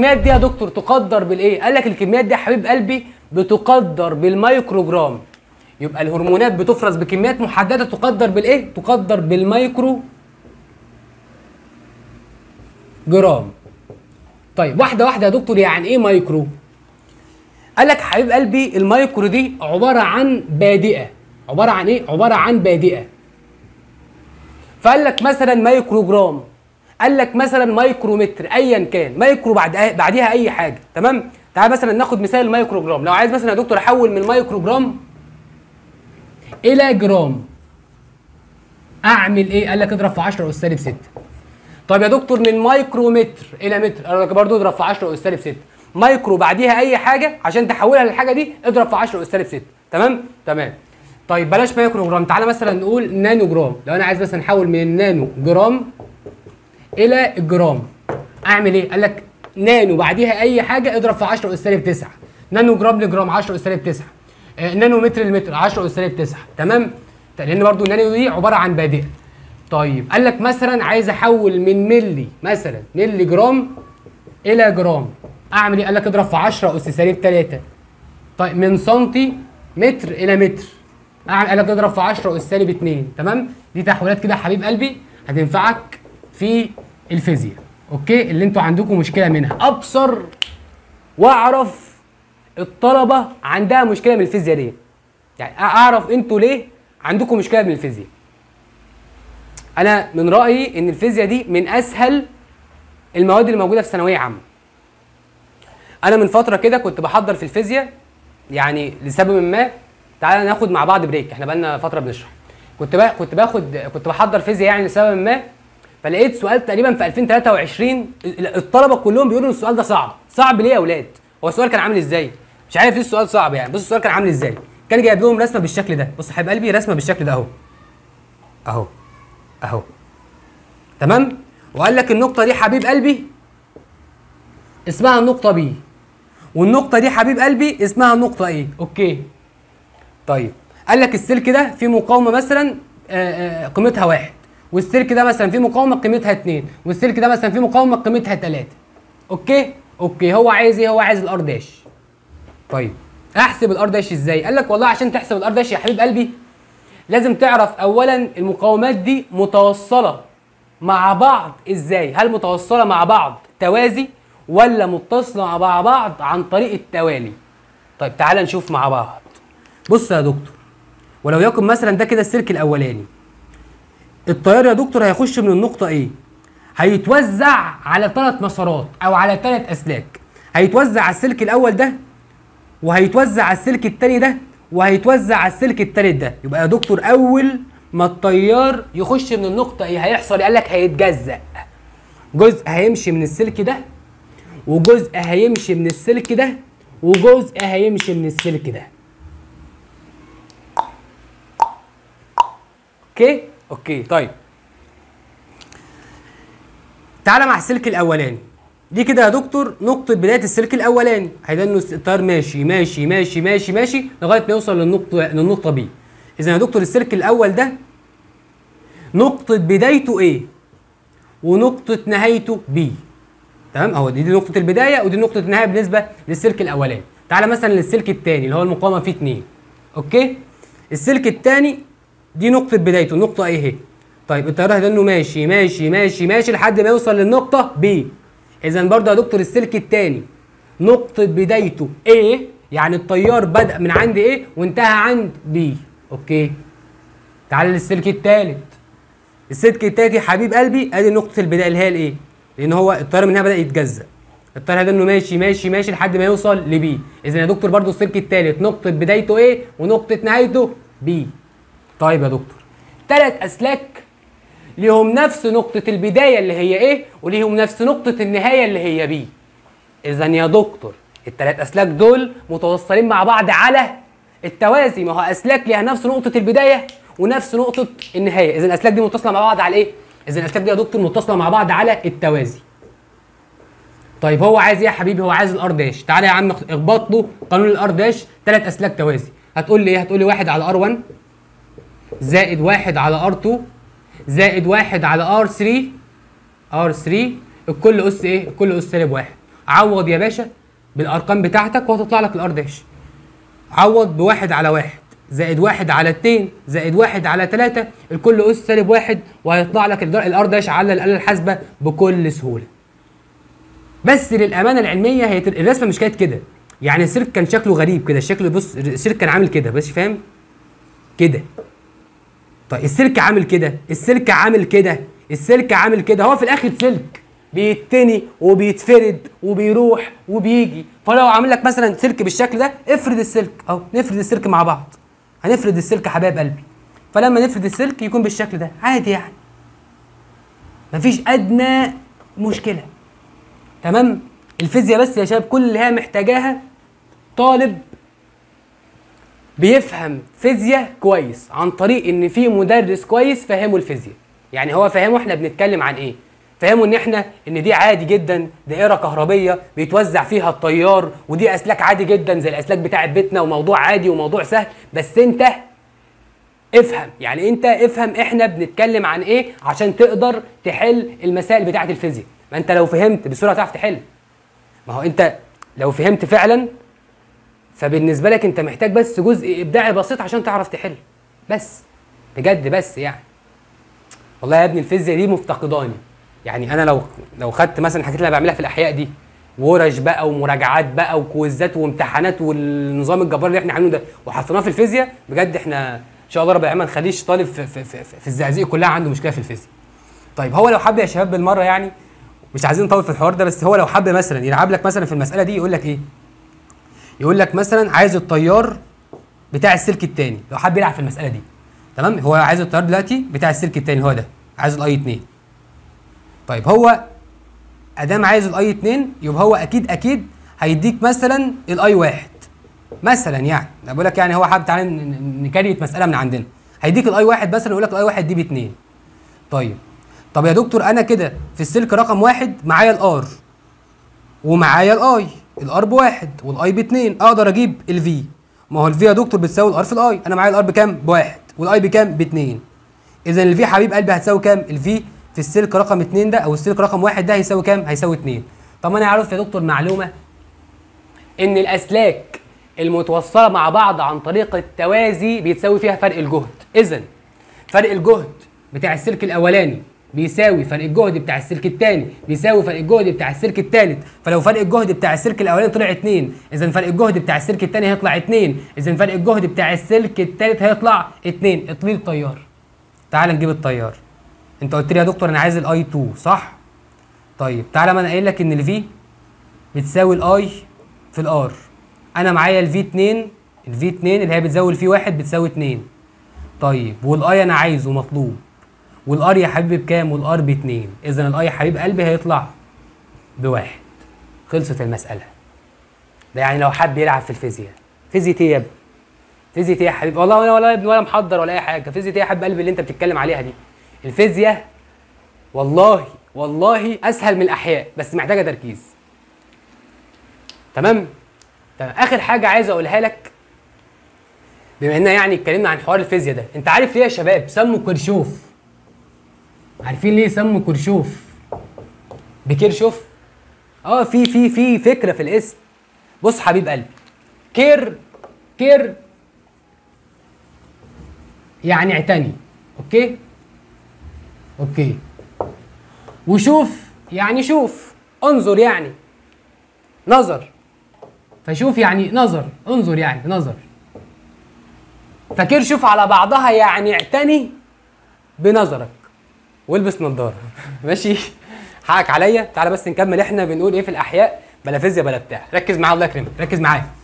الكميات دي يا دكتور تقدر بالايه قال لك الكميات دي يا حبيب قلبي بتقدر بالميكروجرام يبقى الهرمونات بتفرز بكميات محدده تقدر بالايه تقدر بالميكرو جرام طيب واحده واحده يا دكتور يعني ايه مايكرو قال لك حبيب قلبي المايكرو دي عباره عن بادئه عباره عن ايه عباره عن بادئه فقال لك مثلا مايكرو جرام قال لك مثلا مايكرومتر ايا كان مايكرو بعد بعديها اي حاجه تمام تعال مثلا ناخد مثال المايكرو جرام لو عايز مثلا يا دكتور احول من مايكرو جرام الى جرام اعمل ايه قال لك اضرب في 10 اس سالب 6 طب يا دكتور من مايكرومتر الى متر قال لك برضه اضرب في 10 اس سالب 6 مايكرو بعديها اي حاجه عشان تحولها للحاجه دي اضرب في 10 اس سالب 6 تمام تمام طيب بلاش مايكرو جرام تعالى مثلا نقول نانو جرام لو انا عايز مثلا احول من النانو جرام الى الجرام اعمل ايه قال لك نانو بعديها اي حاجه اضرب في 10 اس سالب 9 نانو جرام لجرام 10 اس سالب 9 آه، نانو متر لمتر 10 اس سالب 9 تمام لان برضو النانو دي عباره عن بادئه طيب قال لك مثلا عايز احول من ملي مثلا ملي جرام الى جرام اعمل ايه قال لك اضرب في 10 اس سالب 3 طيب من سنتي متر الى متر اعمل قال لك اضرب في 10 اس سالب 2 تمام دي تحويلات كده يا حبيب قلبي هتنفعك في الفيزياء اوكي اللي انتوا عندكم مشكله منها ابصر واعرف الطلبه عندها مشكله من الفيزياء ليه يعني اعرف انتوا ليه عندكم مشكله من الفيزياء انا من رايي ان الفيزياء دي من اسهل المواد اللي موجوده في ثانويه عامه انا من فتره كده كنت بحضر في الفيزياء يعني لسبب ما تعالى ناخد مع بعض بريك احنا بقالنا فتره بنشرح كنت بقى كنت باخد كنت بحضر فيزياء يعني لسبب ما فلقيت سؤال تقريبا في 2023 ال- الطلبه كلهم بيقولوا ان السؤال ده صعب صعب ليه يا اولاد هو السؤال كان عامل ازاي مش عارف ليه السؤال صعب يعني بص السؤال كان عامل ازاي كان جايب لهم رسمه بالشكل ده بص يا حبيب قلبي رسمه بالشكل ده اهو اهو اهو تمام وقال لك النقطه دي حبيب قلبي اسمها النقطه بي والنقطه دي حبيب قلبي اسمها النقطه ايه اوكي طيب قال لك السلك ده فيه مقاومه مثلا آه، آه، قيمتها واحد والسلك ده مثلا فيه مقاومه قيمتها اتنين والسلك ده مثلا فيه مقاومه قيمتها تلاته اوكي اوكي هو عايز ايه هو عايز الار داش طيب احسب الار داش ازاي قال لك والله عشان تحسب الار داش يا حبيب قلبي لازم تعرف اولا المقاومات دي متوصله مع بعض ازاي هل متوصله مع بعض توازي ولا متصله مع بعض عن طريق التوالي طيب تعال نشوف مع بعض بص يا دكتور ولو يكن مثلا ده كده السلك الاولاني التيار يا دكتور هيخش من النقطه ايه هيتوزع على ثلاث مسارات او على ثلاث اسلاك هيتوزع على السلك الاول ده وهيتوزع على السلك التاني ده وهيتوزع على السلك التالت ده يبقى يا دكتور اول ما التيار يخش من النقطه ايه هيحصل قال لك هيتجزأ جزء هيمشي من السلك ده وجزء هيمشي من السلك ده وجزء هيمشي من السلك ده اوكي اوكي طيب تعالى مع السلك الاولاني دي كده يا دكتور نقطة بداية السلك الأولاني هيبقى إنه التيار ماشي ماشي ماشي ماشي ماشي لغاية ما يوصل للنقطة للنقطة بي. إذا يا دكتور السلك الأول ده نقطة بدايته إيه؟ ونقطة نهايته بي. تمام؟ أهو دي, دي نقطة البداية ودي نقطة النهاية بالنسبة للسلك الأولاني. تعالى مثلا للسلك الثاني اللي هو المقاومة فيه 2. أوكي؟ السلك الثاني دي نقطة بدايته النقطة إيه هي؟ طيب التيار ده إنه ماشي ماشي ماشي ماشي لحد ما يوصل للنقطة بي. اذا برضه يا دكتور السلك الثاني نقطة بدايته A يعني التيار بدأ من عند A وانتهى عند B اوكي تعال للسلك الثالث السلك الثالث يا حبيب قلبي ادي نقطة البداية اللي هي الايه لان هو التيار من هنا بدأ يتجزأ التيار ده انه ماشي ماشي ماشي لحد ما يوصل لبي اذا يا دكتور برضه السلك الثالث نقطة بدايته A ونقطة نهايته B طيب يا دكتور ثلاث اسلاك ليهم نفس نقطة البداية اللي هي ايه وليهم نفس نقطة النهاية اللي هي بي اذا يا دكتور التلات اسلاك دول متوصلين مع بعض على التوازي ما هو اسلاك ليها نفس نقطة البداية ونفس نقطة النهاية اذا الاسلاك دي متصلة مع بعض على ايه اذا الاسلاك دي يا دكتور متصلة مع بعض على التوازي طيب هو عايز ايه يا حبيبي هو عايز الار داش تعالى يا عم اخبط له قانون الار داش ثلاث اسلاك توازي هتقول لي ايه هتقول لي واحد على ار 1 زائد واحد على ار 2 زائد واحد على ار 3 ار 3 الكل اس ايه؟ الكل اس سالب واحد عوض يا باشا بالارقام بتاعتك وهتطلع لك الار داش عوض بواحد على واحد زائد واحد على اتنين زائد واحد على تلاتة الكل أس سالب واحد وهيطلع لك الدر- الار داش على الآلة الحاسبة بكل سهولة. بس للأمانة العلمية هي تر- الرسمة مش كانت كده. يعني السلك كان شكله غريب كده الشكل بص السلك كان عامل كده بس فاهم؟ كده. طيب السلك عامل كده السلك عامل كده السلك عامل كده هو في الآخر سلك بيتني وبيتفرد وبيروح وبيجي فلو عامل لك مثلا سلك بالشكل ده افرد السلك اهو نفرد السلك مع بعض هنفرد السلك يا حبايب قلبي فلما نفرد السلك يكون بالشكل ده عادي يعني مفيش ادنى مشكله تمام الفيزياء بس يا شباب كل اللي هي محتاجاها طالب بيفهم فيزياء كويس عن طريق ان في مدرس كويس فهمه الفيزياء يعني هو فهمه احنا بنتكلم عن ايه فهموا ان احنا ان دي عادي جدا دائره كهربيه بيتوزع فيها التيار ودي اسلاك عادي جدا زي الاسلاك بتاعه بيتنا وموضوع عادي وموضوع سهل بس انت افهم يعني انت افهم احنا بنتكلم عن ايه عشان تقدر تحل المسائل بتاعه الفيزياء ما انت لو فهمت بسرعه تعرف تحل ما هو انت لو فهمت فعلا فبالنسبه لك انت محتاج بس جزء ابداعي بسيط عشان تعرف تحل بس بجد بس يعني والله يا ابني الفيزياء دي مفتقداني يعني انا لو لو خدت مثلا الحاجات اللي انا بعملها في الاحياء دي ورش بقى ومراجعات بقى وكويزات وامتحانات والنظام الجبار اللي احنا عاملينه ده وحطيناه في الفيزياء بجد احنا ان شاء الله رب العالمين ما نخليش طالب في, في, في, في الزقازيق كلها عنده مشكله في الفيزياء. طيب هو لو حب يا شباب بالمره يعني مش عايزين نطول في الحوار ده بس هو لو حب مثلا يلعب لك مثلا في المساله دي يقول لك ايه؟ يقول لك مثلا عايز التيار بتاع السلك الثاني لو حب يلعب في المساله دي تمام هو عايز التيار دلوقتي بتاع السلك الثاني هو ده عايز الاي 2 طيب هو ادام عايز الاي 2 يبقى هو اكيد اكيد هيديك مثلا الاي 1 مثلا يعني انا بقول لك يعني هو حابب تعالى ن- ن- نكريت مساله من عندنا هيديك الاي 1 مثلا يقول لك الاي 1 دي ب 2 طيب طب يا دكتور انا كده في السلك رقم واحد معايا الار ومعايا الاي الار بواحد والاي باتنين اقدر اجيب الفي ما هو الفي يا دكتور بتساوي الار في الاي انا معايا الار بكام بواحد والاي بكام باتنين اذا الفي حبيب قلبي هتساوي كام الفي في السلك رقم اتنين ده او السلك رقم واحد ده هيساوي كام هيساوي اتنين طب انا عارف يا دكتور معلومه ان الاسلاك المتوصله مع بعض عن طريق التوازي بيتساوي فيها فرق الجهد اذا فرق الجهد بتاع السلك الاولاني بيساوي فرق الجهد بتاع السلك الثاني بيساوي فرق الجهد بتاع السلك الثالث فلو فرق الجهد بتاع السلك الاولاني طلع 2 اذا فرق الجهد بتاع السلك الثاني هيطلع 2 اذا فرق الجهد بتاع السلك الثالث هيطلع 2 اطلي التيار تعال نجيب التيار انت قلت لي يا دكتور انا عايز الاي 2 صح طيب تعالى ما انا قايل لك ان الفي بتساوي الاي في الار انا معايا الفي 2 الفي 2 اللي هي بتساوي الفي 1 بتساوي 2 طيب والاي انا عايزه مطلوب والار يا حبيبي بكام والار باتنين اذا الاي يا حبيب قلبي هيطلع بواحد خلصت المساله ده يعني لو حب يلعب في الفيزياء فيزياء ايه يا ابني فيزياء ايه يا حبيبي والله ولا ولا يا ابني ولا محضر ولا اي حاجه فيزياء ايه يا حبيب قلبي اللي انت بتتكلم عليها دي الفيزياء والله والله اسهل من الاحياء بس محتاجه تركيز تمام تمام اخر حاجه عايز اقولها لك بما ان يعني اتكلمنا عن حوار الفيزياء ده انت عارف ليه يا شباب سموا كرشوف عارفين ليه سموا كرشوف بكيرشوف اه في في في فكره في الاسم بص حبيب قلبي كير كير يعني اعتني اوكي اوكي وشوف يعني شوف انظر يعني نظر فشوف يعني نظر انظر يعني نظر فكير شوف على بعضها يعني اعتني بنظرك والبس نظاره ماشي حقك عليا تعالى بس نكمل احنا بنقول ايه في الاحياء بلا فيزياء بلا بتاع ركز معايا الله يكرمك ركز معايا